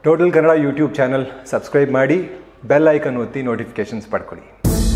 Total Kannada YouTube channel subscribe ಮಾಡಿ bell icon ಒತ್ತಿ notifications ಪಡ್ಕೊಳ್ಳಿ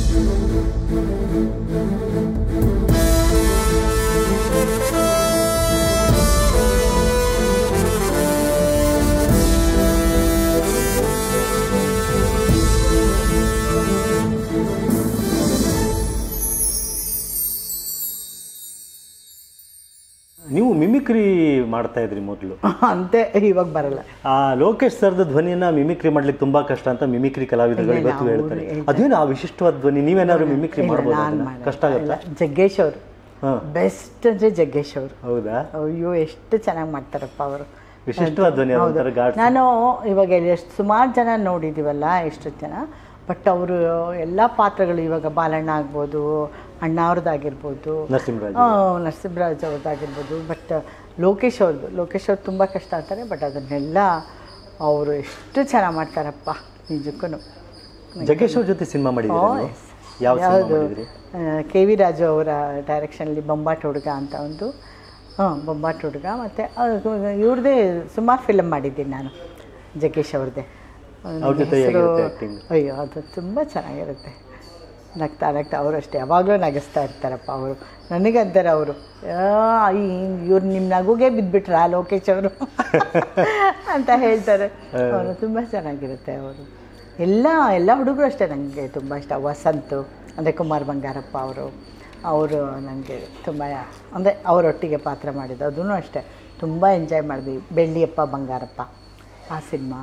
ನೀವು ಮಿಮಿಕ್ರಿ ಮಾಡ್ತಾ ಇದ್ರಿ ಮೊದಲು ಅಂತೆ ಇವಾಗ ಬರಲ್ಲ ಆ ಲೋಕೇಶ್ ಸರ್ದ ಧ್ವನಿಯನ್ನ ಮಿಮಿಕ್ರಿ ಮಾಡ್ಲಿಕ್ಕೆ ತುಂಬಾ ಕಷ್ಟ ಅಂತ ಮಿಮಿಕ್ರಿ ಕಲಾವಿದರುಗಳು ಇವತ್ತು ಅವ್ರು ಹೇಳ್ತಾರೆ ಅದೇನು ಆ ವಿಶಿಷ್ಟವಾದ ಧ್ವನಿ ನೀವೇನಾದ್ರು ಮಿಮಿಕ್ರಿ ಮಾಡ್ಬೋದು ನಾನು ಅದನ್ನ? ಕಷ್ಟ ಆಗುತ್ತಾ ಜಗ್ಗೇಶ್ ಅವರು ಹಾ ಬೆಸ್ಟ್ ಅಂದರೆ ಜಗ್ಗೇಶ್ ಅವರು ಹೌದಾ ಅಯ್ಯೋ ಎಷ್ಟು ಚೆನ್ನಾಗಿ ಮಾಡ್ತಾರಪ್ಪ ಅವರು ವಿಶಿಷ್ಟವಾದ ಧ್ವನಿ ಅದೊಂಥರ ಗಾಡ್ ನಾನು ಇವಾಗ ಎಷ್ಟು ಸುಮಾರು ಜನ ನೋಡಿದ್ದೀವಲ್ಲ ಎಷ್ಟು ಜನ ಬಟ್ ಅವರು ಎಲ್ಲ ಪಾತ್ರಗಳು ಇವಾಗ ಬಾಲಣ್ಣ ಆಗ್ಬೋದು ಅಣ್ಣ ಅವ್ರದ್ದಾಗಿರ್ಬೋದು ನರಸಿಂಹರಾಜ್ ಆ, ನರಸಿಂಹರಾಜ್ ಅವ್ರದ್ದಾಗಿರ್ಬೋದು ಬಟ್ ಲೋಕೇಶ್ ಅವ್ರದ್ದು ಲೋಕೇಶ್ ಅವ್ರು ತುಂಬ ಕಷ್ಟ ಆಗ್ತಾರೆ ಬಟ್ ಅದನ್ನೆಲ್ಲ ಅವರು ಎಷ್ಟು ಚೆನ್ನಾಗಿ ಮಾಡ್ತಾರಪ್ಪ ನಿಜಕ್ಕೂ ಜಗ್ಗೇಶ್ ಅವ್ರ ಜೊತೆ ಸಿನಿಮಾ ಮಾಡಿದ್ರಿ ಯಾವ ಸಿನಿಮಾ ಯಾವುದು ಮಾಡಿದ್ರಿ ಕೆ ವಿ ರಾಜು ಅವರ ಡೈರೆಕ್ಷನಲ್ಲಿ ಬೊಂಬಾಟ್ ಹುಡುಗ ಅಂತ ಒಂದು ಹಾಂ ಬೊಂಬಾಟ್ ಹುಡುಗ ಮತ್ತು ಇವ್ರದ್ದೇ ಸುಮಾರು ಫಿಲಮ್ ಮಾಡಿದ್ದೀನಿ ನಾನು ಜಗ್ಗೇಶ್ ಅವ್ರದ್ದೇ ಅವ್ರ ಜೊತೆ ಹೇಗಿರುತ್ತೆ acting? ಅಯ್ಯೋ ಅದು ತುಂಬ ಚೆನ್ನಾಗಿರುತ್ತೆ ನಗ್ತಾ ನಗ್ತಾ ಅವರು ಅಷ್ಟೇ ಯಾವಾಗಲೂ ನಗಿಸ್ತಾ ಇರ್ತಾರಪ್ಪ ಅವರು ನನಗಂತಾರೆ ಅವರು ಇವ್ರು ನಿಮ್ಮ ನಗುಗೆ ಬಿದ್ದುಬಿಟ್ರಾ ಲೋಕೇಶ್ ಅವರು ಅಂತ ಹೇಳ್ತಾರೆ ಅವರು ತುಂಬ ಚೆನ್ನಾಗಿರುತ್ತೆ ಅವರು ಎಲ್ಲ ಎಲ್ಲ ಹುಡುಗರು ಅಷ್ಟೇ ನನಗೆ ತುಂಬ ಇಷ್ಟ ವಸಂತು ಅಂದರೆ ಕುಮಾರ್ ಬಂಗಾರಪ್ಪ ಅವರು ಅವರು ನನಗೆ ತುಂಬ ಅಂದರೆ ಅವರೊಟ್ಟಿಗೆ ಪಾತ್ರ ಮಾಡಿದ್ದು ಅದೂ ಅಷ್ಟೇ ತುಂಬ ಎಂಜಾಯ್ ಮಾಡಿದ್ವಿ ಬೆಳ್ಳಿಯಪ್ಪ ಬಂಗಾರಪ್ಪ ಆ ಸಿನಿಮಾ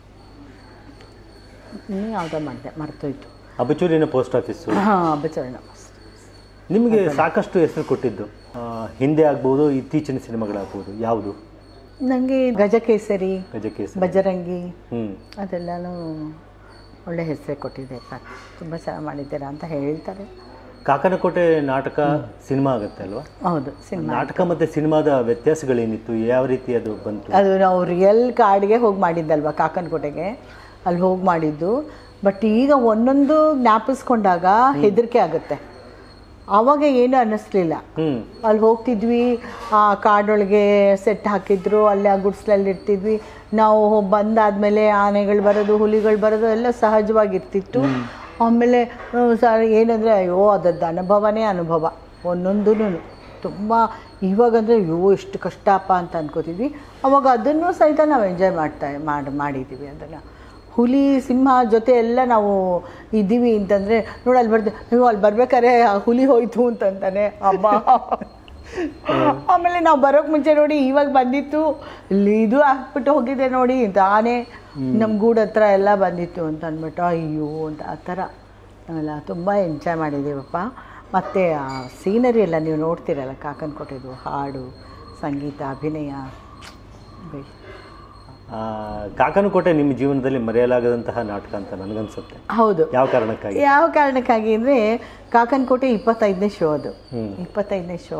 ಇನ್ನೂ ಯಾವುದೋ ಮಾಡಿದೆ ಮರ್ತೋಯ್ತು ಅಬಚೂರಿನ ಪೋಸ್ಟ್ ಆಫೀಸು ಹಾಂ ಬಚರಣ ನಿಮಗೆ ಸಾಕಷ್ಟು ಹೆಸರು ಕೊಟ್ಟಿದ್ದು ಆ, ಹಿಂದೆ ಆಗ್ಬೋದು ಇತ್ತೀಚಿನ ಸಿನಿಮಾಗಳಾಗ್ಬೋದು ಯಾವುದು ನನಗೆ ಗಜಕೇಸರಿ ಗಜಕೇಸ ಬಜರಂಗಿ ಹ್ಮ್ ಅದೆಲ್ಲನೂ ಒಳ್ಳೆ ಹೆಸರೇ ಕೊಟ್ಟಿದೆ ಸರ್ ತುಂಬ ಚೆನ್ನಾಗಿ ಮಾಡಿದ್ದೀರಾ ಅಂತ ಹೇಳ್ತಾರೆ ಕಾಕನಕೋಟೆ ನಾಟಕ ಸಿನಿಮಾ ಆಗುತ್ತೆ ಅಲ್ವಾ ಹೌದು ಸಿನಿಮಾ ನಾಟಕ ಮತ್ತೆ ಸಿನಿಮಾದ ವ್ಯತ್ಯಾಸಗಳೇನಿತ್ತು ಯಾವ ರೀತಿ ಅದು ಬಂತು ಅದು ನಾವು ರಿಯಲ್ ಕಾಡ್ಗೆ ಹೋಗಿ ಮಾಡಿದ್ದಲ್ವ ಕಾಕನಕೋಟೆಗೆ ಅಲ್ಲಿ ಹೋಗಿ ಮಾಡಿದ್ದು ಬಟ್ ಈಗ ಒಂದೊಂದು ಜ್ಞಾಪಿಸ್ಕೊಂಡಾಗ ಹೆದರಿಕೆ ಆಗುತ್ತೆ ಆವಾಗ ಏನು ಅನ್ನಿಸ್ಲಿಲ್ಲ ಹ್ಮ್ ಅಲ್ಲಿ ಹೋಗ್ತಿದ್ವಿ ಆ ಕಾಡೊಳಗೆ ಸೆಟ್ ಹಾಕಿದ್ರು ಅಲ್ಲೇ ಆ ಗುಡ್ಸ್ಲಲ್ಲಿ ಇರ್ತಿದ್ವಿ ನಾವು ಬಂದಾದ್ಮೇಲೆ ಆನೆಗಳು ಬರೋದು ಹುಲಿಗಳು ಬರೋದು ಎಲ್ಲ ಸಹಜವಾಗಿರ್ತಿತ್ತು ಆಮೇಲೆ ಆ, ಸ ಏನಂದರೆ ಅಯ್ಯೋ ಅದರದ್ದು ಅನುಭವನೇ ಅನುಭವ ಒಂದೊಂದೂ ತುಂಬ ಇವಾಗಂದರೆ ಅಯ್ಯೋ ಎಷ್ಟು ಕಷ್ಟಪ್ಪ ಅಂತ ಅನ್ಕೋತಿದ್ವಿ ಅವಾಗ ಅದನ್ನು ಸಹಿತ ನಾವು ಎಂಜಾಯ್ ಮಾಡ್ತಾ ಮಾಡಿ ಮಾಡಿದ್ದೀವಿ ಅದನ್ನು ಹುಲಿ ಸಿಂಹ ಜೊತೆ ಎಲ್ಲ ನಾವು ಇದ್ದೀವಿ ಅಂತಂದರೆ ನೋಡಿ ಅಲ್ಲಿ ಬರ್ದೆ ನೀವು ಅಲ್ಲಿ ಬರ್ಬೇಕಾದ್ರೆ ಆ ಹುಲಿ ಹೋಯ್ತು ಅಂತಂತಾನೆ ಅಮ್ಮ ಆಮೇಲೆ ನಾವು ಬರೋಕ್ಕೆ ಮುಂಚೆ ನೋಡಿ ಇವಾಗ ಬಂದಿತ್ತು ಇಲ್ಲಿ ಇದು ಹಾಕ್ಬಿಟ್ಟು ಹೋಗಿದೆ ನೋಡಿ ಅಂತ ಆನೆ ನಮ್ಮ ಗೂಡು ಹತ್ರ ಎಲ್ಲ ಬಂದಿತ್ತು ಅಂತ ಅಂದ್ಬಿಟ್ಟು ಅಯ್ಯೋ ಅಂತ ಆ ಥರ ನಾವೆಲ್ಲ ತುಂಬ ಎಂಜಾಯ್ ಮಾಡಿದ್ದೀವಪ್ಪ ಮತ್ತು ಆ ಸೀನರಿ ಎಲ್ಲ ನೀವು ನೋಡ್ತೀರಲ್ಲ ಕಾಕನ್ ಕೊಟ್ಟಿದ್ದು ಹಾಡು ಸಂಗೀತ ಅಭಿನಯ ಬೇಸ್ ಆ, ಕಾಕನಕೋಟೆ ನಿಮ್ಮ ಜೀವನದಲ್ಲಿ ಮರೆಯಲಾಗದಂತಹ ನಾಟಕ ಅಂತ ನನಗನ್ಸುತ್ತೆ ಹೌದು ಯಾವ ಕಾರಣಕ್ಕಾಗಿ ಯಾವ ಕಾರಣಕ್ಕಾಗಿ ಅಂದರೆ ಕಾಕನಕೋಟೆ ಇಪ್ಪತ್ತೈದನೇ ಶೋ ಅದು ಹ್ಮ್. ಇಪ್ಪತ್ತೈದನೇ ಶೋ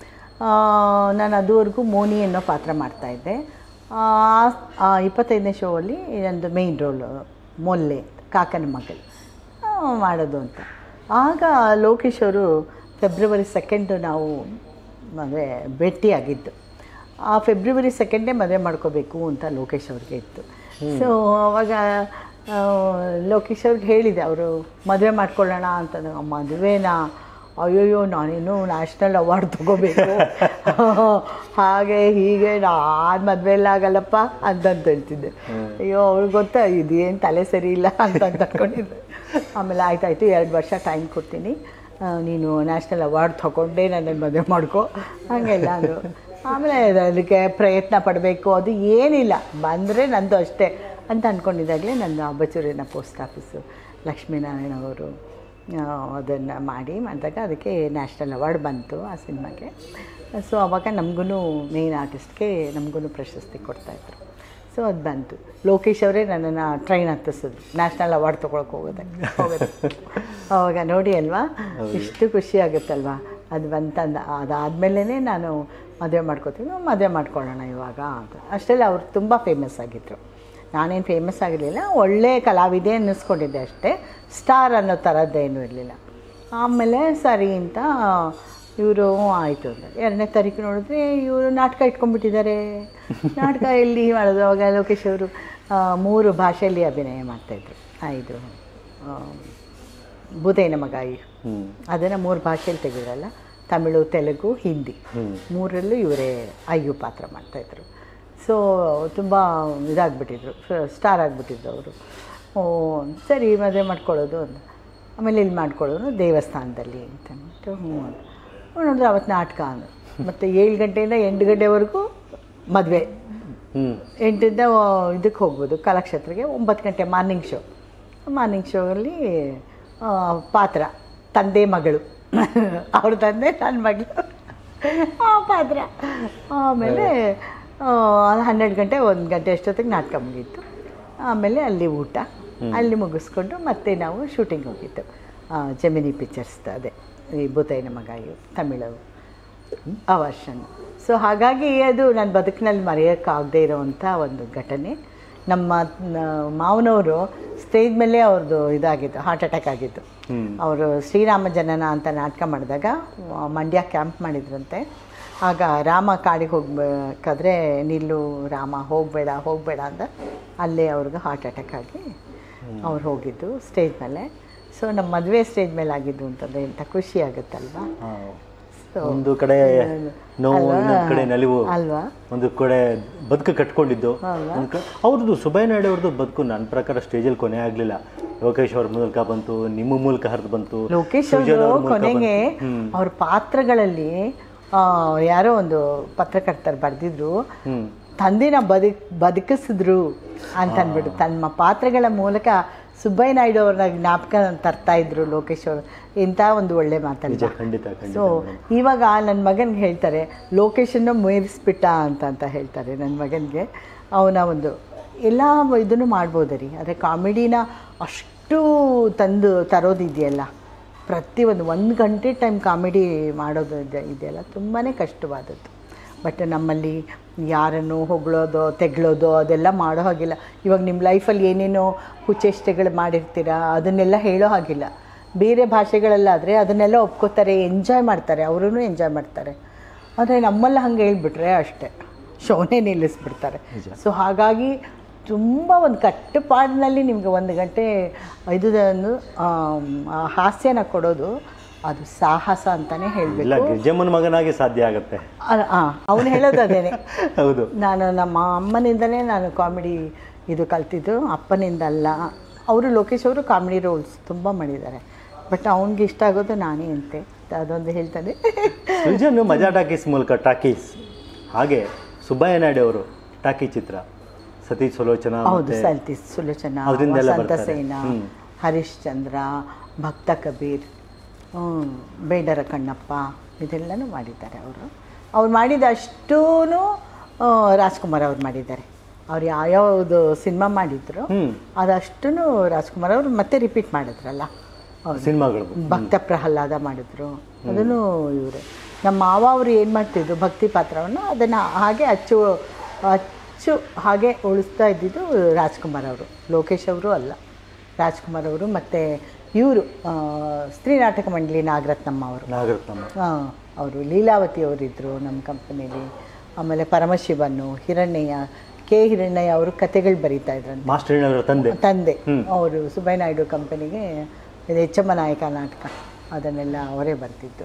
ನಾನು ಅದುವರೆಗೂ ಮೋನಿ ಅನ್ನೋ ಪಾತ್ರ ಮಾಡ್ತಾಯಿದ್ದೆ ಆ ಇಪ್ಪತ್ತೈದನೇ ಶೋ ಅಲ್ಲಿ ನಂದು ಮೇಯ್ನ್ ರೋಲು ಮೊಲ್ಲೆ ಕಾಕನ ಮಗಳು ಆ, ಮಾಡೋದು ಅಂತ ಆಗ ಲೋಕೇಶ್ ಅವರು ಫೆಬ್ರವರಿ ಸೆಕೆಂಡು ನಾವು ಮದುವೆ ಭೇಟಿಯಾಗಿದ್ದು ಆ ಫೆಬ್ರವರಿ ಸೆಕೆಂಡೇ ಮದುವೆ ಮಾಡ್ಕೋಬೇಕು ಅಂತ ಲೋಕೇಶ್ ಅವ್ರಿಗೆ ಇತ್ತು ಸೊ ಅವಾಗ ಆ, ಲೋಕೇಶ್ ಅವ್ರಿಗೆ ಹೇಳಿದೆ ಅವರು ಮದುವೆ ಮಾಡ್ಕೊಳ್ಳೋಣ ಅಂತ ಮದುವೆನಾ ಅಯ್ಯೋಯ್ಯೋ ನಾನೇನು ನ್ಯಾಷನಲ್ ಅವಾರ್ಡ್ ತೊಗೋಬೇಕು ಹಾಗೆ ಹೀಗೆ ನಾನು ಮದುವೆ ಎಲ್ಲ ಆಗಲ್ಲಪ್ಪ ಅಂತಂತ ಹೇಳ್ತಿದ್ದೆ ಅಯ್ಯೋ ಅವ್ರಿಗೆ ಗೊತ್ತಾ ಇದೇನು ತಲೆ ಸರಿ ಇಲ್ಲ ಅಂತ ಅಂತ ಅಂದ್ಕೊಂಡಿದ್ದೆ ಆಮೇಲೆ ಆಯ್ತಾಯ್ತು ಎರಡು ವರ್ಷ ಟೈಮ್ ಕೊಡ್ತೀನಿ ಆ, ನೀನು ನ್ಯಾಷನಲ್ ಅವಾರ್ಡ್ ತೊಗೊಂಡೇ ನನ್ನನ್ನು ಮದುವೆ ಮಾಡ್ಕೊ ಹಾಗೆಲ್ಲ ಅಂದರು ಆಮೇಲೆ ಅದಕ್ಕೆ ಪ್ರಯತ್ನ ಪಡಬೇಕು ಅದು ಏನಿಲ್ಲ ಬಂದರೆ ನಂದು ಅಷ್ಟೇ ಅಂತ ಅಂದ್ಕೊಂಡಿದ್ದಾಗಲೇ ನನ್ನ ಅಬ್ಬಚೂರಿನ ಪೋಸ್ಟ್ ಆಫೀಸು ಲಕ್ಷ್ಮೀನಾರಾಯಣ ಅವರು ಅದನ್ನು ಮಾಡಿ ಮಾಡಿದಾಗ ಅದಕ್ಕೆ ನ್ಯಾಷನಲ್ ಅವಾರ್ಡ್ ಬಂತು ಆ ಸಿನಿಮಾಗೆ ಸೊ ಅವಾಗ ನಮಗೂ ಮೇನ್ ಆರ್ಟಿಸ್ಟ್ಗೆ ನಮಗೂ ಪ್ರಶಸ್ತಿ ಕೊಡ್ತಾಯಿದ್ರು ಸೊ ಅದು ಬಂತು ಲೋಕೇಶ್ ಅವರೇ ನನ್ನನ್ನು ಟ್ರೈನ್ ಹತ್ತಿಸಿದ್ರು ನ್ಯಾಷನಲ್ ಅವಾರ್ಡ್ ತೊಗೊಳಕ್ಕೆ ಹೋಗೋದಕ್ಕೆ ಹೋಗೋದು ಅವಾಗ ನೋಡಿ ಅಲ್ವಾ ಇಷ್ಟು ಖುಷಿ ಆಗುತ್ತಲ್ವಾ ಅದು ಬಂತಂದ ಅದಾದಮೇಲೆ ನಾನು ಮದುವೆ ಮಾಡ್ಕೋತೀನಿ ಮದುವೆ ಮಾಡ್ಕೊಳ್ಳೋಣ ಇವಾಗ ಅಂತ ಅಷ್ಟೆಲ್ಲ ಅವ್ರು ತುಂಬ ಫೇಮಸ್ ಆಗಿದ್ದರು ನಾನೇನು ಫೇಮಸ್ ಆಗಿರಲಿಲ್ಲ ಒಳ್ಳೆ ಕಲಾವಿದೆ ಅನ್ನಿಸ್ಕೊಂಡಿದ್ದೆ ಅಷ್ಟೇ ಸ್ಟಾರ್ ಅನ್ನೋ ಥರದ್ದೇನೂ ಇರಲಿಲ್ಲ ಆಮೇಲೆ ಸರಿ ಅಂತ ಇವರು ಆಯಿತು ಅಂತ ಎರಡನೇ ತಾರೀಕು ನೋಡಿದ್ರೆ ಇವರು ನಾಟಕ ಇಟ್ಕೊಂಡ್ಬಿಟ್ಟಿದ್ದಾರೆ ನಾಟಕ ಎಲ್ಲಿ ಮಾಡೋದು ಅವಾಗ ಲೋಕೇಶ್ ಅವರು ಆ, ಮೂರು ಭಾಷೆಯಲ್ಲಿ ಅಭಿನಯ ಮಾಡ್ತಾಯಿದ್ರು ಇದು ಆ, ಬುಧೇನ ಮಗಾಯಿ ಹ್ಮ್ ಅದನ್ನು ಮೂರು ಭಾಷೆಯಲ್ಲಿ ತೆಗೆದ್ರಲ್ಲ ತಮಿಳು ತೆಲುಗು ಹಿಂದಿ ಮೂರಲ್ಲೂ ಇವರೇ ಅಯ್ಯು ಪಾತ್ರ ಮಾಡ್ತಾಯಿದ್ರು ಸೊ ತುಂಬ ಇದಾಗ್ಬಿಟ್ಟಿದ್ರು ಸ್ಟಾರ್ ಆಗಿಬಿಟ್ಟಿದ್ರು ಅವರು ಓ ಸರಿ ಮದುವೆ ಮಾಡ್ಕೊಳ್ಳೋದು ಅಂತ ಆಮೇಲೆ ಇಲ್ಲಿ ಮಾಡ್ಕೊಳ್ಳೋದು ದೇವಸ್ಥಾನದಲ್ಲಿ ಅಂತ ಅಂದ್ಬಿಟ್ಟು ಹ್ಞೂ ಅಂದ್ರು. ನೋಡಿದ್ರೆ ಅವತ್ತು ನಾಟಕ ಅಂದರು ಮತ್ತು ಏಳು ಗಂಟೆಯಿಂದ ಎಂಟು ಗಂಟೆವರೆಗೂ ಮದುವೆ ಹ್ಮ್ ಎಂಟರಿಂದ ಇದಕ್ಕೆ ಹೋಗ್ಬೋದು ಕಲಾಕ್ಷೇತ್ರಕ್ಕೆ ಒಂಬತ್ತು ಗಂಟೆ ಮಾರ್ನಿಂಗ್ ಶೋ ಮಾರ್ನಿಂಗ್ ಶೋ ಅಲ್ಲಿ ಆ, ಪಾತ್ರ ತಂದೆ ಮಗಳು ಅವ್ರ ತಂದೆ ನನ್ನ ಮಗಳು ಆ ಪಾತ್ರ ಆಮೇಲೆ ಆ, ಹನ್ನೆರಡು ಗಂಟೆ ಒಂದು ಗಂಟೆ ಅಷ್ಟೊತ್ತಿಗೆ ನಾಟಕ ಮುಗೀತು ಆಮೇಲೆ ಅಲ್ಲಿ ಊಟ ಅಲ್ಲಿ ಮುಗಿಸ್ಕೊಂಡು ಮತ್ತೆ ನಾವು ಶೂಟಿಂಗ್ ಹೋಗಿದ್ದು ಆ, ಜಮಿನಿ ಪಿಕ್ಚರ್ಸ್ ಅದೇ ಈ ಭೂತೈನ ಮಗಾಯು ತಮಿಳು ಆ ವರ್ಷನ್ ಸೊ ಹಾಗಾಗಿ ಅದು ನನ್ನ ಬದುಕಿನಲ್ಲಿ ಮರೆಯೋಕ್ಕಾಗದೇ ಇರೋವಂಥ ಒಂದು ಘಟನೆ ನಮ್ಮ ನ- ಮಾವನವರು ಸ್ಟೇಜ್ ಮೇಲೆ ಅವ್ರದ್ದು ಇದಾಗಿತ್ತು ಹಾರ್ಟ್ ಅಟ್ಯಾಕ್ ಆಗಿತ್ತು ಅವರು ಶ್ರೀರಾಮ ಜನನ ಅಂತ ನಾಟಕ ಮಾಡಿದಾಗ ಆ, ಮಂಡ್ಯ ಕ್ಯಾಂಪ್ ಮಾಡಿದ್ರಂತೆ ಆಗ ರಾಮ ಕಾಡಿಗೆ ಹೋಗ್ಬೇಕಾದ್ರೆ ನಿಲ್ಲು ರಾಮ ಹೋಗಬೇಡ ಹೋಗಬೇಡ ಅಂತ ಅಲ್ಲೇ ಅವ್ರಿಗೆ ಹಾರ್ಟ್ ಅಟ್ಯಾಕ್ ಆಗಿ ಅವ್ರು ಹೋಗಿದ್ದು ಸ್ಟೇಜ್ ಮೇಲೆ ಸೊ ನಮ್ಮ ಮದುವೆ ಸ್ಟೇಜ್ ಮೇಲೆ ಆಗಿದ್ದು ಅಂತಂದರೆ ಎಂಥ ಖುಷಿ ಆಗುತ್ತಲ್ವಾ ಹಾ. ಸೊ ಒಂದು ಕಡೆ ನೋವು ಅಲ್ವಾ? ಇನ್ನೊಂದು ಕಡೆ ನಲಿವು ಅಲ್ವಾ ಒಂದು ಕಡೆ ಬದುಕು ಕಟ್ಕೊಂಡಿದ್ದು ಒಂದ್ ಕ- ಅವ್ರದ್ದು ಸುಬೈ ನಾಯ್ಡು ಅವ್ರದ್ದು ಬದುಕು ನನ್ನ ಪ್ರಕಾರ ಸ್ಟೇಜಲ್ಲಿ ಕೊನೆ ಆಗಲಿಲ್ಲ ಲೋಕೇಶ್ ಅವ್ರ ಮೂಲಕ ಬಂತು ನಿಮ್ಮ ಮೂಲಕ ಹರಿದು ಬಂತು ಲೋಕೇಶ್ ಸೃಜನ್ ಅವರು ಅವ್ರ ಮೂಲಕ ಕೊನೆಗೆ ಬಂತು. ಹ್ಮ್. ಅವ್ರ ಪಾತ್ರಗಳಲ್ಲಿ ಆ, ಯಾರೋ ಒಂದು ಪತ್ರಕರ್ತರು ಬರೆದಿದ್ರು ಹ್ಮ್ ತಂದೆನ ಬದುಕ್ ಬದುಕಿಸಿದ್ರು ಅಂತ ಅಂದ್ಬಿಟ್ಟು ತಮ್ಮ ಪಾತ್ರಗಳ ಮೂಲಕ ಸುಬ್ಬಯ್ಯ ನಾಯ್ಡು ಅವ್ರನ್ನ ಜ್ಞಾಪಕ ತರ್ತಾ ಇದ್ರು ಲೋಕೇಶ್ ಅವರು ಇಂಥ ಒಂದು ಒಳ್ಳೆ ನಿಜ ಮಾತಲ್ಲ ಖಂಡಿತ ಖಂಡಿತ ಸೊ ಇವಾಗ ನನ್ನ ಮಗನಿಗೆ ಹೇಳ್ತಾರೆ ಲೋಕೇಶನ್ನು ಮೀರಿಸ್ಬಿಟ್ಟ ಅಂತ ಅಂತ ಹೇಳ್ತಾರೆ ನನ್ನ ಮಗನಿಗೆ ಅವನ ಒಂದು ಎಲ್ಲ ಇದನ್ನು ಮಾಡ್ಬೋದು ರೀ ಆದರೆ ಕಾಮಿಡಿನ ಅಷ್ಟು ತಂದು ತರೋದಿದೆಯಲ್ಲ ಪ್ರತಿಯೊಂದು ಒಂದು ಗಂಟೆ ಟೈಮ್ ಕಾಮಿಡಿ ಮಾಡೋದು ಇದೆ- ಇದೆಯಲ್ಲ ತುಂಬಾ ಕಷ್ಟವಾದದ್ದು ಬಟ್ ನಮ್ಮಲ್ಲಿ ಯಾರನ್ನು ಹೊಗಳೋದು ತೆಗಳೋದು ಅದೆಲ್ಲ ಮಾಡೋ ಹಾಗಿಲ್ಲ ಇವಾಗ ನಿಮ್ಮ ಲೈಫಲ್ಲಿ ಏನೇನೋ ಹುಚ್ಚೆಷ್ಟೆಗಳು ಮಾಡಿರ್ತೀರ ಅದನ್ನೆಲ್ಲ ಹೇಳೋ ಹಾಗಿಲ್ಲ ಬೇರೆ ಭಾಷೆಗಳಲ್ಲಾದರೆ ಅದನ್ನೆಲ್ಲ ಒಪ್ಕೋತಾರೆ ಎಂಜಾಯ್ ಮಾಡ್ತಾರೆ ಅವರೂ ಎಂಜಾಯ್ ಮಾಡ್ತಾರೆ ಆದರೆ ನಮ್ಮಲ್ಲಿ ಹಂಗೆ ಹೇಳ್ಬಿಟ್ರೆ ಅಷ್ಟೇ ಶೋನೇ ನಿಲ್ಲಿಸ್ಬಿಡ್ತಾರೆ ಸೊ ಹಾಗಾಗಿ ತುಂಬ ಒಂದು ಕಟ್ಟುಪಾಡಿನಲ್ಲಿ ನಿಮಗೆ ಒಂದು ಗಂಟೆ ಇದನ್ನು ಹಾಸ್ಯನ ಕೊಡೋದು ಅದು ಸಾಹಸ ಅಂತಲೇ ಇಲ್ಲ ಹೇಳಬೇಕು ಗಿರಿಜಮ್ಮನ ಮಗನಾಗಿ ಸಾಧ್ಯ ಆಗತ್ತೆ ಅವನು ಹೇಳೋದು ಅದೇನೆ ಹೌದು ನಾನು ನಮ್ಮ ಅಮ್ಮನಿಂದಲೇ ನಾನು ಕಾಮಿಡಿ ಇದು ಕಲ್ತಿದ್ದು ಅಪ್ಪನಿಂದ ಅಲ್ಲ ಅವರು ಲೋಕೇಶ್ ಅವರು ಕಾಮಿಡಿ ರೋಲ್ಸ್ ತುಂಬ ಮಾಡಿದ್ದಾರೆ ಬಟ್ ಅವ್ನಿಗೆ ಇಷ್ಟ ಆಗೋದು ನಾನೇ ಅಂತೆ ಅದೊಂದು ಹೇಳ್ತಾನೆ ಸೃಜನ್ ಮಜಾ ಟಾಕೀಸ್ ಮೂಲಕ ಟಾಕೀಸ್ ಹಾಗೆ ಸುಬ್ಬಯ್ಯ ನಾಯ್ಡು ಅವರು ಟಾಕಿ ಚಿತ್ರ ಸತೀಶ್ ಸುಲೋಚನಾ ಹೌದು ಮತ್ತೆ ಸಲ್ತಿ ಸುಲೋಚನ ಅವ್ರಿಂದೆಲ್ಲ ವಸಂತ ಬರ್ತಾರೆ. ಸೇನ ಹ್ಮ್. ಹರಿಶ್ಚಂದ್ರ ಭಕ್ತ ಕಬೀರ್ ಹ್ಮ್, ಬೇಡರ ಕಣ್ಣಪ್ಪ ಇದೆಲ್ಲನೂ ಮಾಡಿದ್ದಾರೆ ಅವರು ಅವ್ರು ಮಾಡಿದ ಅಷ್ಟೂ ರಾಜ್ಕುಮಾರ್ ಅವ್ರು ಮಾಡಿದ್ದಾರೆ ಅವ್ರು ಯಾವ್ಯಾವುದು ಸಿನಿಮಾ ಮಾಡಿದ್ರು ಹ್ಮ್ ಅದಷ್ಟೂ ರಾಜ್ಕುಮಾರ್ ಅವರು ಮತ್ತೆ ರಿಪೀಟ್ ಮಾಡಿದ್ರಲ್ಲ ಹೌದು ಸಿನಿಮಾಗಳು ಭಕ್ತ ಪ್ರಹ್ಲಾದ ಮಾಡಿದ್ರು ಅದನ್ನು ಇವರು ನಮ್ಮ ಮಾವ ಅವರು ಏನು ಮಾಡ್ತಿದ್ರು ಭಕ್ತಿ ಪಾತ್ರವನ್ನು ಅದನ್ನು ಹಾಗೆ ಅಚ್ಚು ಅಚ್ಚು ಹಾಗೆ ಉಳಿಸ್ತಾ ಇದ್ದಿದ್ದು ರಾಜ್ಕುಮಾರ್ ಅವರು ಲೋಕೇಶ್ ಅವರು ಅಲ್ಲ ರಾಜ್ಕುಮಾರ್ ಅವರು ಮತ್ತು ಇವರು ಸ್ತ್ರೀ ನಾಟಕ ಮಂಡಳಿ ನಾಗರತ್ನಮ್ಮ ಅವರು ನಾಗರತ್ನಮ್ಮ ಅವರು ಲೀಲಾವತಿ ಅವರಿದ್ದರು ನಮ್ಮ ಕಂಪನಿಲಿ ಆಮೇಲೆ ಪರಮಶಿವನು ಹಿರಣ್ಣಯ್ಯ ಕೆ ಹಿರಣ್ಣಯ್ಯ ಅವರು ಕತೆಗಳು ಬರೀತಾ ಇದ್ರಂತೆ ಮಾಸ್ಟರ್ ಅವರ ತಂದೆ ತಂದೆ ಅವರು ಸುಬ್ಬಯ್ಯ ನಾಯ್ಡು ಕಂಪನಿಗೆ ಇದು ಎಚ್ಚಮ್ಮ ನಾಯಕ ನಾಟಕ ಅದನ್ನೆಲ್ಲ ಅವರೇ ಬರ್ತಿದ್ದು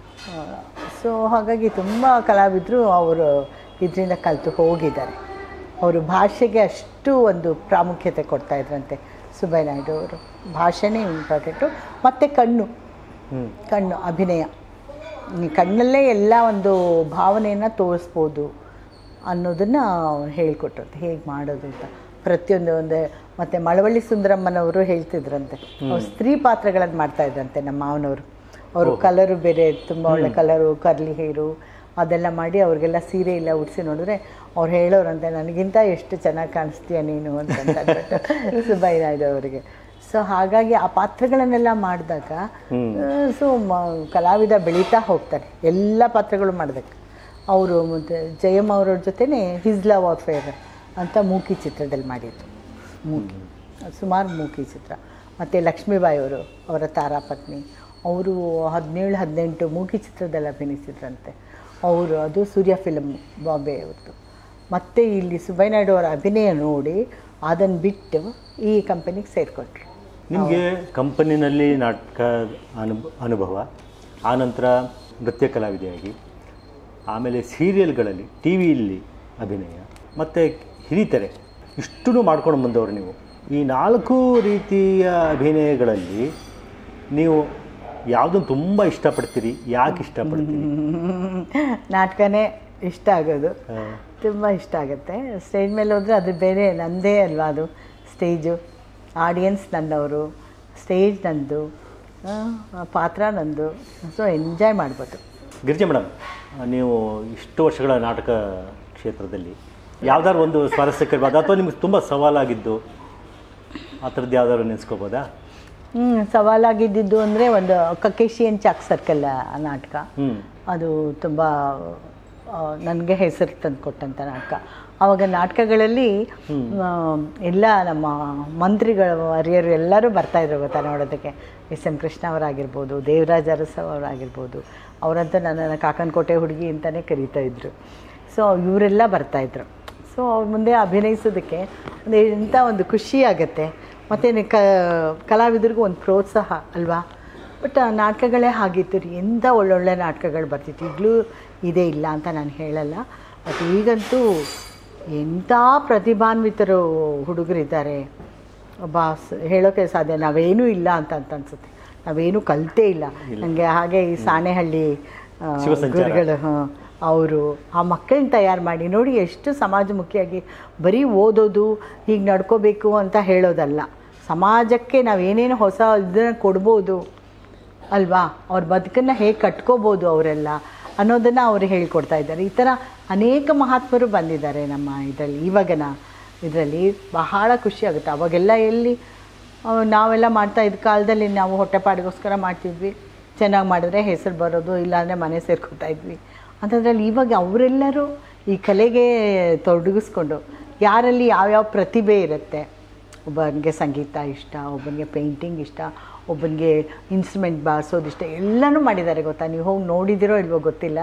ಸೊ ಹಾಗಾಗಿ ತುಂಬ ಕಲಾವಿದರು ಅವರು ಇದರಿಂದ ಕಲಿತು ಹೋಗಿದ್ದಾರೆ ಅವರು ಭಾಷೆಗೆ ಅಷ್ಟು ಒಂದು ಪ್ರಾಮುಖ್ಯತೆ ಕೊಡ್ತಾ ಇದ್ರಂತೆ ಸುಬ್ಬಯ್ಯ ನಾಯ್ಡು ಅವರು ಭಾಷೆನೇ ಇಂಪಾರ್ಟೆಂಟು ಮತ್ತು ಕಣ್ಣು ಹ್ಮ್ ಕಣ್ಣು ಅಭಿನಯ ಈ ಕಣ್ಣಲ್ಲೇ ಎಲ್ಲ ಒಂದು ಭಾವನೆಯನ್ನು ತೋರಿಸ್ಬೋದು ಅನ್ನೋದನ್ನು ಅವ್ರು ಹೇಳಿಕೊಟ್ರಂತೆ ಹೇಗೆ ಮಾಡೋದು ಅಂತ ಪ್ರತಿಯೊಂದು ಒಂದು ಮತ್ತು ಮಳವಳ್ಳಿ ಸುಂದರಮ್ಮನವರು ಹೇಳ್ತಿದ್ರಂತೆ ಅವ್ರು ಸ್ತ್ರೀ ಪಾತ್ರಗಳನ್ನು ಮಾಡ್ತಾ ಇದ್ರಂತೆ ನಮ್ಮ ಮಾವನವರು ಅವರು ಕಲರು ಬೇರೆ ತುಂಬ ಒಳ್ಳೆ ಕಲರು ಕರ್ಲಿ ಹೇರು ಅದೆಲ್ಲ ಮಾಡಿ ಅವ್ರಿಗೆಲ್ಲ ಸೀರೆ ಎಲ್ಲ ಉಡಿಸಿ ನೋಡಿದ್ರೆ ಅವ್ರು ಹೇಳೋರಂತೆ ನನಗಿಂತ ಎಷ್ಟು ಚೆನ್ನಾಗಿ ಕಾಣಿಸ್ತೀಯ ನೀನು ಅಂತ ಅಂದ್ಬಿಟ್ಟು ಸುಬ್ಬಯ್ಯ ನಾಯ್ಡು ಅವರಿಗೆ ಸೊ ಹಾಗಾಗಿ ಆ ಪಾತ್ರಗಳನ್ನೆಲ್ಲ ಮಾಡಿದಾಗ ಸೊ ಕಲಾವಿದ ಬೆಳೀತಾ ಹೋಗ್ತಾರೆ ಎಲ್ಲ ಪಾತ್ರಗಳು ಮಾಡಿದಾಗ ಅವರು ಮತ್ತು ಜಯಮ್ಮ ಅವರ ಜೊತೆನೇ ಹಿಸ್ ಲವ್ ಅಫೇರ್ ಅಂತ ಮೂಕಿ ಚಿತ್ರದಲ್ಲಿ ಮಾಡಿದ್ದು ಮೂಕಿ ಸುಮಾರು ಮೂಕಿ ಚಿತ್ರ ಮತ್ತು ಲಕ್ಷ್ಮೀಬಾಯಿ ಅವರು ಅವರ ತಾರಾಪತ್ನಿ ಅವರು ಹದಿನೇಳು ಹದಿನೆಂಟು ಮೂಕಿ ಚಿತ್ರದಲ್ಲಿ ಅಭಿನಯಿಸಿದ್ರಂತೆ ಅವರು ಅದು ಸೂರ್ಯ ಫಿಲಮ್ ಬಾಂಬೆ ಅವ್ರದ್ದು ಮತ್ತು ಇಲ್ಲಿ ಸುಬ್ಬಯ್ಯ ನಾಯ್ಡು ಅವರ ಅಭಿನಯ ನೋಡಿ ಅದನ್ನು ಬಿಟ್ಟು ಈ ಕಂಪನಿಗೆ ಸೇರಿಕೊಟ್ರು ನಿಮಗೆ ಕಂಪನಿನಲ್ಲಿ ನಾಟಕ ಅನುಭ ಅನುಭವ ಆನಂತರ ನೃತ್ಯ ಕಲಾವಿದೆಯಾಗಿ ಆಮೇಲೆ ಸೀರಿಯಲ್ಗಳಲ್ಲಿ ಟಿ ವಿಯಲ್ಲಿ ಅಭಿನಯ ಮತ್ತು ಹಿರಿತೆರೆ ಇಷ್ಟೂ ಮಾಡ್ಕೊಂಡು ಬಂದವರು ನೀವು ಈ ನಾಲ್ಕು ರೀತಿಯ ಅಭಿನಯಗಳಲ್ಲಿ ನೀವು ಯಾವುದನ್ನು ತುಂಬ ಇಷ್ಟಪಡ್ತೀರಿ ಯಾಕೆ ಇಷ್ಟಪಡ್ತೀರಿ ನಾಟಕನೇ ಇಷ್ಟ ಆಗೋದು ಆ, ತುಂಬ ಇಷ್ಟ ಆಗುತ್ತೆ ಸ್ಟೇಜ್ ಮೇಲೆ ಹೋದರೆ ಅದು ಬೇರೆ ನನ್ನದೇ ಅಲ್ವಾ ಅದು ಸ್ಟೇಜು ಆಡಿಯನ್ಸ್ ನನ್ನವರು ಸ್ಟೇಜ್ ನಂದು ಆ, ಆ ಪಾತ್ರ ನಂದು ಸೊ ಎಂಜಾಯ್ ಮಾಡ್ಬೋದು ಗಿರಿಜಾ ಮೇಡಮ್ ನೀವು ಇಷ್ಟು ವರ್ಷಗಳ ನಾಟಕ ಕ್ಷೇತ್ರದಲ್ಲಿ ಯಾವ್ದಾದ್ರು ಒಂದು ಸ್ವಾರಸ್ಯಕರವಾದ ಅಥವಾ ನಿಮ್ಗೆ ತುಂಬ ಸವಾಲಾಗಿದ್ದು ಆ ಥರದ್ದು ಯಾವ್ದಾದ್ರು ನೆನೆಸ್ಕೋಬೋದಾ ಹ್ಞೂ ಸವಾಲಾಗಿದ್ದಿದ್ದು ಅಂದರೆ ಒಂದು ಕಕೇಶಿಯನ್ ಚಾಕ್ ಸರ್ಕಲ್ ಆ ನಾಟಕ ಹ್ಞೂ ಅದು ತುಂಬ ನನಗೆ ಹೆಸರು ತಂದು ಕೊಟ್ಟಂಥ ನಾಟಕ ಆವಾಗ ನಾಟಕಗಳಲ್ಲಿ ಆ, ಎಲ್ಲ ನಮ್ಮ ಮಂತ್ರಿಗಳು ಹಿರಿಯರು ಎಲ್ಲರೂ ಬರ್ತಾಯಿದ್ರು ಗೊತ್ತಾ ನೋಡೋದಕ್ಕೆ ಎಸ್ ಎಂ ಕೃಷ್ಣ ಅವರಾಗಿರ್ಬೋದು ದೇವರಾಜ ಅರಸ ಅವರಾಗಿರ್ಬೋದು ಅವರಂತೂ ನನ್ನನ್ನು ಕಾಕನಕೋಟೆ ಹುಡುಗಿ ಅಂತಲೇ ಕರೀತಾ ಇದ್ರು ಸೊ ಇವರೆಲ್ಲ ಬರ್ತಾಯಿದ್ರು ಸೊ ಅವ್ರ ಮುಂದೆ ಅಭಿನಯಿಸೋದಕ್ಕೆ ಒಂದು ಎಂಥ ಒಂದು ಖುಷಿ ಆಗುತ್ತೆ ಮತ್ತು ಕ ಕಲಾವಿದರಿಗೂ ಒಂದು ಪ್ರೋತ್ಸಾಹ ಅಲ್ವಾ ಬಟ್ ಆ ನಾಟಕಗಳೇ ಹಾಗಿತ್ತು ರೀ ಎಂಥ ಒಳ್ಳೊಳ್ಳೆ ನಾಟಕಗಳು ಬರ್ತಿತ್ತು ಈಗಲೂ ಇದೇ ಇಲ್ಲ ಅಂತ ನಾನು ಹೇಳಲ್ಲ ಬಟ್ ಈಗಂತೂ ಎಂಥ ಪ್ರತಿಭಾನ್ವಿತರು ಹುಡುಗರಿದ್ದಾರೆ ಬಾಸ್ ಹೇಳೋಕ್ಕೆ ಸಾಧ್ಯ ನಾವೇನೂ ಇಲ್ಲ ಅಂತ ಅಂತ ಅನ್ಸುತ್ತೆ ನಾವೇನೂ ಕಲಿತೇ ಇಲ್ಲ ನನಗೆ ಹಾಗೆ ಈ ಸಾಣೆಹಳ್ಳಿ ಆ, ಶಿವಸಂಚಾರ. ಗುರುಗಳು ಅವರು ಆ ಮಕ್ಕಳನ್ನ ತಯಾರು ಮಾಡಿ ನೋಡಿ ಎಷ್ಟು ಸಮಾಜಮುಖಿಯಾಗಿ ಬರೀ ಓದೋದು ಹೀಗೆ ನಡ್ಕೋಬೇಕು ಅಂತ ಹೇಳೋದಲ್ಲ ಸಮಾಜಕ್ಕೆ ನಾವೇನೇನು ಹೊಸ ಇದನ್ನು ಕೊಡ್ಬೋದು ಅಲ್ವಾ ಅವ್ರ ಬದುಕನ್ನು ಹೇಗೆ ಕಟ್ಕೋಬೋದು ಅವರೆಲ್ಲ ಅನ್ನೋದನ್ನು ಅವರು ಹೇಳ್ಕೊಡ್ತಾ ಇದ್ದಾರೆ ಈ ಥರ ಅನೇಕ ಮಹಾತ್ಮರು ಬಂದಿದ್ದಾರೆ ನಮ್ಮ ಇದರಲ್ಲಿ ಇವಾಗಿನ ಇದರಲ್ಲಿ ಬಹಳ ಖುಷಿ ಆಗುತ್ತೆ ಅವಾಗೆಲ್ಲ ಎಲ್ಲಿ ಆ, ನಾವೆಲ್ಲ ಮಾಡ್ತಾ ಇದ್ದ ಕಾಲದಲ್ಲಿ ನಾವು ಹೊಟ್ಟೆಪಾಡಿಗೋಸ್ಕರ ಮಾಡ್ತಿದ್ವಿ ಚೆನ್ನಾಗಿ ಮಾಡಿದ್ರೆ ಹೆಸರು ಬರೋದು ಇಲ್ಲಾಂದರೆ ಮನೆ ಸೇರ್ಕೊತಾ ಇದ್ವಿ ಅಂಥದ್ರಲ್ಲಿ ಇವಾಗ ಅವರೆಲ್ಲರೂ ಈ ಕಲೆಗೆ ತೊಡಗಿಸ್ಕೊಂಡು ಯಾರಲ್ಲಿ ಯಾವ್ಯಾವ ಪ್ರತಿಭೆ ಇರುತ್ತೆ ಒಬ್ಬನಿಗೆ ಸಂಗೀತ ಇಷ್ಟ ಒಬ್ಬನಿಗೆ ಪೇಂಟಿಂಗ್ ಇಷ್ಟ ಒಬ್ಬನಿಗೆ ಇನ್ಸ್ಟ್ರೂಮೆಂಟ್ ಬಾರಿಸೋದು ಇಷ್ಟ ಎಲ್ಲನೂ ಮಾಡಿದ್ದಾರೆ ಗೊತ್ತಾ ನೀವು ಹೋಗಿ ನೋಡಿದಿರೋ ಇಲ್ವೋ ಗೊತ್ತಿಲ್ಲ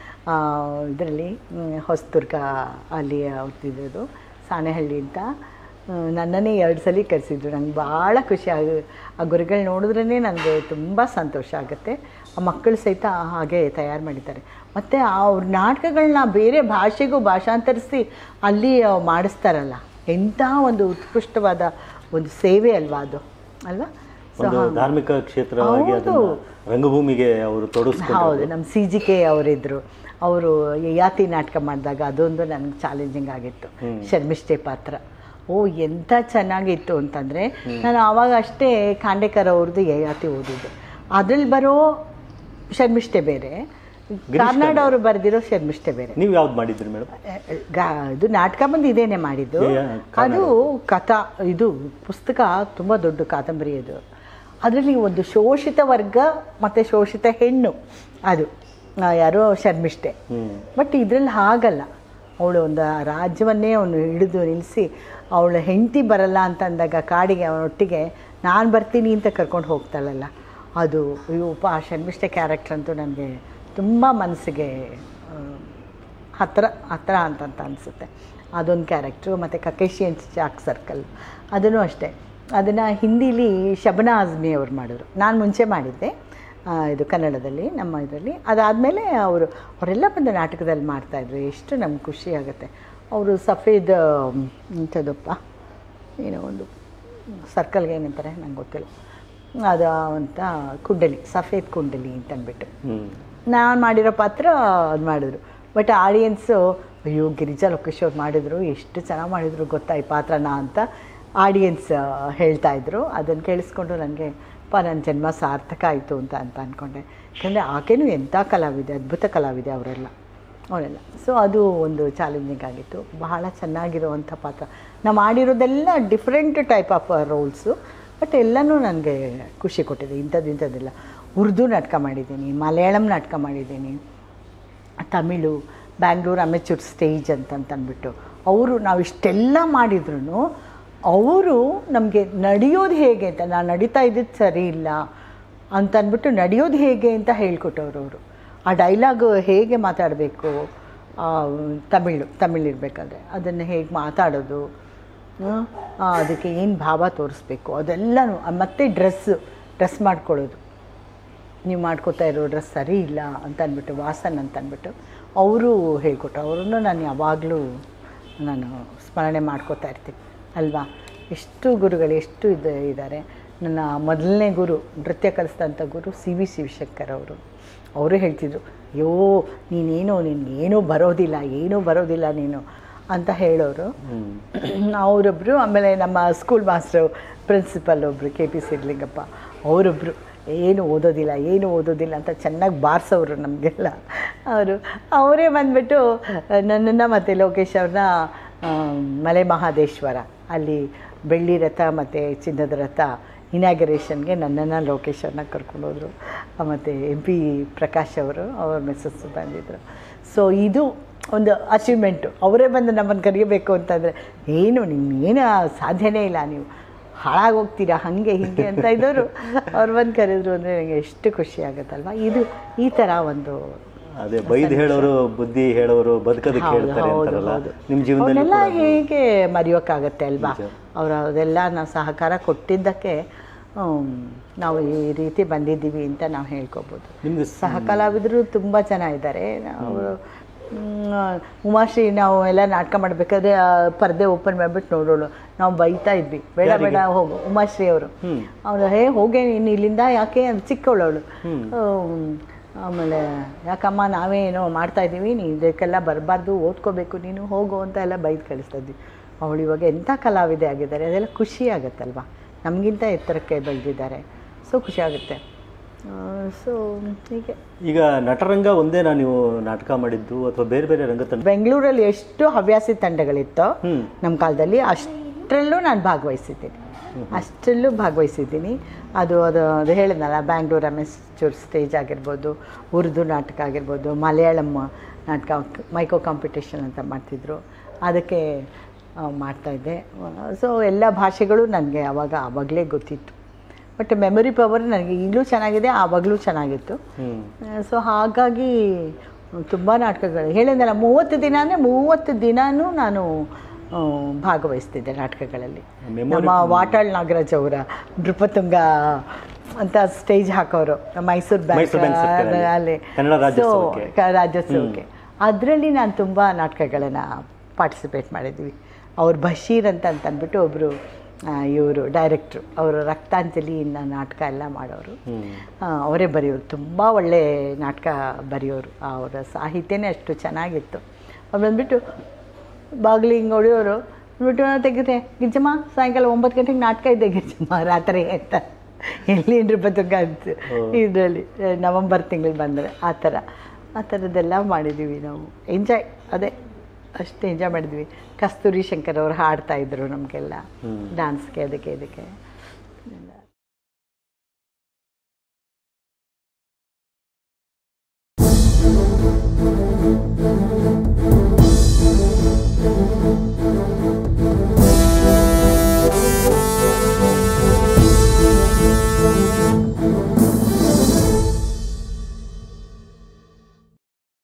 ಇದರಲ್ಲಿ ಹೊಸದುರ್ಗ ಅಲ್ಲಿ ಅವ್ರದ್ದಿದ್ದು ಸಾಣೆಹಳ್ಳಿ ಅಂತ ಆ, ನನ್ನನ್ನೇ ಎರಡು ಸಲ ಕರೆಸಿದ್ರು ನಂಗೆ ಭಾಳ ಖುಷಿ ಆಗ ಆ ಗುರುಗಳು ನೋಡಿದ್ರೇ ನನಗೆ ತುಂಬ ಸಂತೋಷ ಆಗುತ್ತೆ ಆ ಮಕ್ಕಳು ಸಹಿತ ಹಾಗೆ ತಯಾರು ಮಾಡಿದ್ದಾರೆ ಮತ್ತು ಅವ್ರ ನಾಟಕಗಳನ್ನ ಬೇರೆ ಭಾಷೆಗೂ ಭಾಷಾಂತರಿಸಿ ಅಲ್ಲಿ ಮಾಡಿಸ್ತಾರಲ್ಲ ಎಂಥ ಒಂದು ಉತ್ಕೃಷ್ಟವಾದ ಒಂದು ಸೇವೆ ಅಲ್ವಾ ಅದು ಅಲ್ವಾ ಸೊ ಒಂದು ಧಾರ್ಮಿಕ ಕ್ಷೇತ್ರವಾಗಿ ಅದನ್ನು ರಂಗಭೂಮಿಗೆ ಅವರು ತೊಡಗಿಸ್ಕೊಂಡು ಹೌದು ನಮ್ಮ ಸಿ ಜಿ ಕೆ ಅವರಿದ್ದರು ಅವರು ಯಯಾತಿ ನಾಟಕ ಮಾಡಿದಾಗ ಅದೊಂದು ನನಗೆ ಚಾಲೆಂಜಿಂಗ್ ಆಗಿತ್ತು ಶರ್ಮಿಷ್ಠೆ ಪಾತ್ರ ಓ ಎಂಥ ಚೆನ್ನಾಗಿತ್ತು ಅಂತಂದರೆ ನಾನು ಆವಾಗ ಅಷ್ಟೇ ಖಾಂಡೇಕರ್ ಅವ್ರದ್ದು ಯಯಾತಿ ಓದಿದ್ದೆ ಅದ್ರಲ್ಲಿ ಬರೋ ಶರ್ಮಿಷ್ಠೆ ಬೇರೆ ಕಾರ್ನಾಡ್ ಅವರು ಬರೆದಿರೋ ಶರ್ಮಿಷ್ಠೆ ಬೇರೆ ನೀವು ಯಾವ್ದು ಮಾಡಿದ್ರಿ ಮೇಡಮ್ ಗಾ ಇದು ನಾಟಕ ಬಂದು ಇದೇನೆ ಮಾಡಿದ್ದು ಏ, ಅದು ಕಥಾ ಇದು ಪುಸ್ತಕ ತುಂಬ ದೊಡ್ಡ ಕಾದಂಬರಿ ಅದು ಅದರಲ್ಲಿ ಒಂದು ಶೋಷಿತ ವರ್ಗ ಮತ್ತು ಶೋಷಿತ ಹೆಣ್ಣು ಅದು ಆ, ಯಾರೋ ಶರ್ಮಿಷ್ಠೆ ಹ್ಮ್ ಬಟ್ ಇದರಲ್ಲಿ ಹಾಗಲ್ಲ ಅವಳು ಒಂದು ಆ ರಾಜ್ಯವನ್ನೇ ಅವನು ಹಿಡಿದು ನಿಲ್ಲಿಸಿ ಅವಳ ಹೆಂಡತಿ ಬರಲ್ಲ ಅಂತ ಅಂದಾಗ ಕಾಡಿಗೆ ಅವನೊಟ್ಟಿಗೆ ನಾನು ಬರ್ತೀನಿ ಅಂತ ಕರ್ಕೊಂಡು ಹೋಗ್ತಾಳಲ್ಲ ಅದು ಅಯ್ಯೋ ಉಪ ಆ ಶರ್ಮಿಷ್ಠೆ ಕ್ಯಾರೆಕ್ಟರ್ ಅಂತೂ ನನಗೆ ತುಂಬ ಮನಸ್ಸಿಗೆ ಆ, ಹತ್ರ ಹತ್ರ ಅಂತಂತ ಅನಿಸುತ್ತೆ ಅದೊಂದು ಕ್ಯಾರೆಕ್ಟ್ರು ಮತ್ತು ಕಕೇಶಿಯನ್ ಚಾಕ್ ಸರ್ಕಲ್ ಅದನ್ನು ಅಷ್ಟೇ ಅದನ್ನು ಹಿಂದೀಲಿ ಶಬನಾ ಆಜ್ಮಿ ಅವ್ರು ಮಾಡಿದ್ರು ನಾನು ಮುಂಚೆ ಮಾಡಿದ್ದೆ ಆ, ಇದು ಕನ್ನಡದಲ್ಲಿ ನಮ್ಮ ಇದರಲ್ಲಿ ಅದಾದಮೇಲೆ ಅವರು ಅವರೆಲ್ಲ ಬಂದು ನಾಟಕದಲ್ಲಿ ಮಾಡ್ತಾಯಿದ್ರು ಎಷ್ಟು ನಮ್ಗೆ ಖುಷಿ ಆಗುತ್ತೆ ಅವರು ಸಫೇದ್ ಇಂಥದ್ದಪ್ಪ ಏನೋ ಒಂದು ಸರ್ಕಲ್ಗೆ ಏನಂತಾರೆ ನಂಗೆ ಗೊತ್ತಿಲ್ಲ ಅದು ಅಂತ ಕುಂಡಲಿ ಸಫೇದ್ ಕುಂಡಲಿ ಅಂತ ಅಂದ್ಬಿಟ್ಟು ಹ್ಮ್ ನಾನು ಮಾಡಿರೋ ಪಾತ್ರ ಅದು ಮಾಡಿದ್ರು ಬಟ್ ಆಡಿಯನ್ಸು ಅಯ್ಯೋ ಗಿರಿಜಾ ಲೋಕೇಶ್ ಅವ್ರು ಮಾಡಿದರು ಎಷ್ಟು ಚೆನ್ನಾಗಿ ಮಾಡಿದರು ಗೊತ್ತಾ ಈ ಪಾತ್ರನ ಅಂತ ಆಡಿಯನ್ಸ್ ಹೇಳ್ತಾ ಇದ್ರು ಅದನ್ನು ಕೇಳಿಸ್ಕೊಂಡು ನನಗೆ ಪಾ ನನ್ನ ಜನ್ಮ ಸಾರ್ಥಕ ಆಯಿತು ಅಂತ ಅಂತ ಅಂದ್ಕೊಂಡೆ ಯಾಕಂದರೆ ಆಕೆನೂ ಎಂಥ ಕಲಾವಿದೆ ಅದ್ಭುತ ಕಲಾವಿದೆ ಅವರೆಲ್ಲ ಅವರೆಲ್ಲ ಸೊ ಅದು ಒಂದು ಚಾಲೆಂಜಿಂಗ್ ಆಗಿತ್ತು ಬಹಳ ಚೆನ್ನಾಗಿರುವಂಥ ಪಾತ್ರ ನಾವು ಮಾಡಿರೋದೆಲ್ಲ different type of roles but ಎಲ್ಲನೂ ನನಗೆ ಖುಷಿ ಕೊಟ್ಟಿದೆ ಇಂಥದ್ದು ಇಂಥದ್ದಿಲ್ಲ ಉರ್ದು ನಾಟಕ ಮಾಡಿದ್ದೀನಿ ಮಲಯಾಳಂ ನಾಟಕ ಮಾಡಿದ್ದೀನಿ ತಮಿಳು ಬ್ಯಾಂಗ್ಳೂರು ಅಮೆಚೂರ್ ಸ್ಟೇಜ್ ಅಂತ ಅಂದ್ಬಿಟ್ಟು ಅವರು ನಾವು ಇಷ್ಟೆಲ್ಲ ಮಾಡಿದ್ರು ಅವರು ನಮಗೆ ನಡೆಯೋದು ಹೇಗೆ ಅಂತ ನಾನು ನಡೀತಾ ಇದ್ದಿದ್ದು ಸರಿ ಇಲ್ಲ ಅಂತ ಅಂದ್ಬಿಟ್ಟು ನಡೆಯೋದು ಹೇಗೆ ಅಂತ ಹೇಳ್ಕೊಟ್ಟವ್ರು ಅವರು ಆ ಡೈಲಾಗು ಹೇಗೆ ಮಾತಾಡಬೇಕು ತಮಿಳು ತಮಿಳು ಇರಬೇಕಾದ್ರೆ ಅದನ್ನು ಹೇಗೆ ಮಾತಾಡೋದು ಹ್ಮ್? ಆ, ಅದಕ್ಕೆ ಏನು ಭಾವ ತೋರಿಸ್ಬೇಕು ಅದೆಲ್ಲನೂ ಮತ್ತೆ ಡ್ರೆಸ್ಸು ಡ್ರೆಸ್ ಮಾಡ್ಕೊಳ್ಳೋದು ನೀವು ಮಾಡ್ಕೋತಾ ಇರೋ ಡ್ರೆಸ್ ಸರಿ ಇಲ್ಲ ಅಂತ ಅಂದ್ಬಿಟ್ಟು ವಾಸನ್ ಅಂತ ಅಂದ್ಬಿಟ್ಟು ಅವರು ಹೇಳ್ಕೊಟ್ರು ಅವರನ್ನು ನಾನು ಯಾವಾಗಲೂ ನಾನು ಸ್ಮರಣೆ ಮಾಡ್ಕೋತಾ ಇರ್ತೀನಿ ಅಲ್ವಾ ಎಷ್ಟು ಗುರುಗಳು ಎಷ್ಟು ಇದು ಇದ್ದಾರೆ ನನ್ನ ಮೊದಲನೇ ಗುರು ನೃತ್ಯ ಕಲಿಸಿದಂಥ ಗುರು ಸಿ ವಿ ಶಿವಶಂಕರ್ ಅವರು ಅವರು ಹೇಳ್ತಿದ್ರು ಅಯ್ಯೋ ನೀನೇನು ನಿನಗೇನೂ ಬರೋದಿಲ್ಲ ಏನೂ ಬರೋದಿಲ್ಲ ನೀನು ಅಂತ ಹೇಳೋರು ಅವರೊಬ್ಬರು ಆಮೇಲೆ ನಮ್ಮ ಸ್ಕೂಲ್ ಮಾಸ್ಟ್ರು ಪ್ರಿನ್ಸಿಪಲ್ ಒಬ್ಬರು ಕೆ ಪಿ ಸಿರ್ಲಿಂಗಪ್ಪ ಅವರೊಬ್ಬರು ಏನು ಓದೋದಿಲ್ಲ ಏನು ಓದೋದಿಲ್ಲ ಅಂತ ಚೆನ್ನಾಗಿ ಬಾರಿಸೋರು ನಮಗೆಲ್ಲ ಅವರು ಅವರೇ ಬಂದ್ಬಿಟ್ಟು ನನ್ನನ್ನು ಮತ್ತು ಲೋಕೇಶ್ ಅವ್ರನ್ನ ಆ, ಮಲೆ ಮಹಾದೇಶ್ವರ ಅಲ್ಲಿ ಬೆಳ್ಳಿ ರಥ ಮತ್ತು ಚಿನ್ನದ ರಥ ಇನಾಗರೇಷನ್ಗೆ ನನ್ನನ್ನು ಲೋಕೇಶ್ ಅವ್ರನ್ನ ಕರ್ಕೊಂಡೋದ್ರು ಮತ್ತು ಎಂ ಪಿ ಪ್ರಕಾಶ್ ಅವರು ಅವ್ರ ಮಿಸ್ಸಸ್ ಬಂದಿದ್ದರು ಸೊ ಇದು ಒಂದು ಅಚೀವ್ಮೆಂಟು ಅವರೇ ಬಂದು ನಮ್ಮನ್ನು ಕರೆಯಬೇಕು ಅಂತಂದರೆ ಏನು ನಿಮ್ಗೇನು ಸಾಧ್ಯನೇ ಇಲ್ಲ ನೀವು ಹಾಳಾಗೋಗ್ತೀರಾ ಹಾಗೆ ಹೀಗೆ ಅಂತ ಇದ್ದವರು ಅವ್ರು ಬಂದು ಕರೆದ್ರು ಅಂದರೆ ನನಗೆ ಎಷ್ಟು ಖುಷಿ ಆಗುತ್ತಲ್ವ ಇದು ಈ ಥರ ಒಂದು ಅದೇ ಬೈದು ಹೇಳೋರು ಬುದ್ಧಿ ಹೇಳೋರು ಬದುಕೋದಕ್ಕೆ ಹೌದು, ಹೇಳ್ತಾರೆ ಹೌದು, ಅಂತಾರಲ್ಲ ಹೌದು. ನಿಮ್ಮ ಜೀವನದಲ್ಲಿ ಅವನ್ನೆಲ್ಲ ಕೂಡ ಅದು- ಹೇಗೆ ಮರೆಯೋಕ್ಕಾಗತ್ತೆ ಅಲ್ವಾ ನಿಜ. ಅವರು ಅದೆಲ್ಲ ನಾವು ಸಹಕಾರ ಕೊಟ್ಟಿದ್ದಕ್ಕೆ ಹ್ಮ್, ನಾವು ಈ ರೀತಿ ಬಂದಿದ್ದೀವಿ ಅಂತ ನಾವು ಹೇಳ್ಕೊಬೋದು ನಿಮ್ಗೆ ಸಹ ಕಲಾವಿದರು ತುಂಬ ಜನ ಇದ್ದಾರೆ ಅವರು ಉಮಾಶ್ರೀ ನಾವು ಎಲ್ಲ ನಾಟಕ ಮಾಡಬೇಕಾದ್ರೆ ಪರ್ದೆ ಓಪನ್ ಮಾಡಿಬಿಟ್ಟು ನೋಡೋಳು ನಾವು ಬೈತಾ ಇದ್ವಿ ಬೇಡ ಬೇಡ ಹೋಗು ಉಮಾಶ್ರೀ ಅವರು ಹ್ಮ್. ಅವಳು ಹೇ ಹೋಗೇ ನೀನು ಇಲ್ಲಿಂದ ಯಾಕೆ ಅಂತ ಚಿಕ್ಕವಳವಳು ಆಮೇಲೆ ಯಾಕಮ್ಮ ನಾವೇ ಏನೋ ಮಾಡ್ತಾ ಇದ್ದೀವಿ ನೀ ಇದಕ್ಕೆಲ್ಲ ಬರಬಾರ್ದು ಓದ್ಕೋಬೇಕು ನೀನು ಹೋಗು ಅಂತ ಎಲ್ಲ ಬೈದು ಕಳಿಸ್ತಾ ಇದ್ವಿ ಅವಳು ಇವಾಗ ಎಂಥ ಕಲಾವಿದೆ ಆಗಿದ್ದಾರೆ ಅದೆಲ್ಲ ಖುಷಿ ಆಗುತ್ತಲ್ವಾ ನಮಗಿಂತ ಎತ್ತರಕ್ಕೆ ಬೆಳೆದಿದ್ದಾರೆ ಸೊ ಖುಷಿ ಆಗುತ್ತೆ ಸೊ ಹೀಗೆ ಈಗ ನಟರಂಗ ಒಂದೇನಾ ನೀವು ನಾಟಕ ಮಾಡಿದ್ದು ಅಥವಾ ಬೇರೆ ಬೇರೆ ರಂಗತಂಡ ಬೆಂಗಳೂರಲ್ಲಿ ಎಷ್ಟು ಹವ್ಯಾಸಿ ತಂಡಗಳಿತ್ತೋ ಹ್ಮ್. ನಮ್ಮ ಕಾಲದಲ್ಲಿ ಅಷ್ಟರಲ್ಲೂ ನಾನು ಭಾಗವಹಿಸಿದ್ದೀನಿ ಅಷ್ಟರಲ್ಲೂ ಭಾಗವಹಿಸಿದ್ದೀನಿ ಅದು ಅದು ಅದು ಹೇಳಿದ್ನಲ್ಲ ಬ್ಯಾಂಗ್ಳೂರ್ ಅಮೆಸ್ಚೂರ್ ಸ್ಟೇಜ್ ಆಗಿರ್ಬೋದು ಉರ್ದು ನಾಟಕ ಆಗಿರ್ಬೋದು ಮಲಯಾಳಂ ನಾಟಕ ಮೈಕೋ ಕಾಂಪಿಟೇಷನ್ ಅಂತ ಮಾಡ್ತಿದ್ರು ಅದಕ್ಕೆ ಆ, ಮಾಡ್ತಾಯಿದ್ದೆ ಸೊ ಎಲ್ಲ ಭಾಷೆಗಳು ನನಗೆ ಆವಾಗ ಆವಾಗಲೇ ಗೊತ್ತಿತ್ತು ಬಟ್ ಮೆಮೊರಿ ಪವರ್ ನನಗೆ ಈಗಲೂ ಚೆನ್ನಾಗಿದೆ ಆವಾಗಲೂ ಚೆನ್ನಾಗಿತ್ತು ಹ್ಮ್ ಸೊ ಹಾಗಾಗಿ ತುಂಬ ನಾಟಕಗಳು ಹೇಳಿದ್ನಲ್ಲ ಮೂವತ್ತು ದಿನ ಅಂದರೆ ಮೂವತ್ತು ದಿನವೂ ನಾನು ಆ, ಭಾಗವಹಿಸ್ತಿದ್ದೆ ನಾಟಕಗಳಲ್ಲಿ Memory- ನಮ್ಮ ವಾಟಾಳ್ ನಾಗರಾಜ್ ಅವರ ನೃಪತುಂಗ ಅಂತ ಸ್ಟೇಜ್ ಹಾಕೋರು ಮೈಸೂರು ಮೈಸೂರು ಬ್ಯಾಂಕ್ ಸರ್ಕಲಲ್ಲಿ. ಅಲ್ಲಿ ಕನ್ನಡ ರಾಜ್ಯೋತ್ಸವಕ್ಕೆ. So, ಕ- ರಾಜ್ಯೋತ್ಸವಕ್ಕೆ ಅದರಲ್ಲಿ ನಾನು ತುಂಬ ನಾಟಕಗಳನ್ನು ಪಾರ್ಟಿಸಿಪೇಟ್ ಮಾಡಿದ್ವಿ ಅವ್ರು ಬಶೀರ್ ಅಂತ ಅಂತ ಅಂದ್ಬಿಟ್ಟು ಒಬ್ಬರು ಇವರು ಡೈರೆಕ್ಟ್ರು ಅವರು ರಕ್ತಾಂಜಲಿ ಇನ್ನ ನಾಟಕ ಎಲ್ಲ ಮಾಡೋರು ಹ್ಮ್ ಆ, ಅವರೇ ಬರೆಯೋರು ತುಂಬ ಒಳ್ಳೆ ನಾಟಕ ಬರೆಯೋರು ಅವರ ಸಾಹಿತ್ಯನೇ ಅಷ್ಟು ಚೆನ್ನಾಗಿತ್ತು ಅವ್ರು ಬಂದ್ಬಿಟ್ಟು ಬಾಗಿಲು ಹಿಂಗೆ ಹೊಡೆಯೋರು ಅಂದ್ಬಿಟ್ಟು ತೆಗೆದೆ ಗಿಜ್ಜಮ್ಮ ಸಾಯಂಕಾಲ ಒಂಬತ್ತು ಗಂಟೆಗೆ ನಾಟಕ ಇದೆ ಗಿಜ್ಜಮ್ಮ ರಾತ್ರಿ ಅಂತ ಎಲ್ಲಿ ನೃಪತುಂಗ ಅಂತ ಇದರಲ್ಲಿ ನವಂಬರ್ ತಿಂಗಳು ಬಂದರೆ ಆ ಥರ ಆ ಥರದ್ದೆಲ್ಲ ಮಾಡಿದ್ದೀವಿ ನಾವು ಎಂಜಾಯ್ ಅದೇ ಅಷ್ಟು ಎಂಜಾಯ್ ಮಾಡಿದ್ವಿ ಕಸ್ತೂರಿ ಶಂಕರ್ ಅವರು ಹಾಡ್ತಾ ಇದ್ರು ನಮಗೆಲ್ಲ ಡಾನ್ಸ್ಗೆ ಅದಕ್ಕೆ ಇದಕ್ಕೆ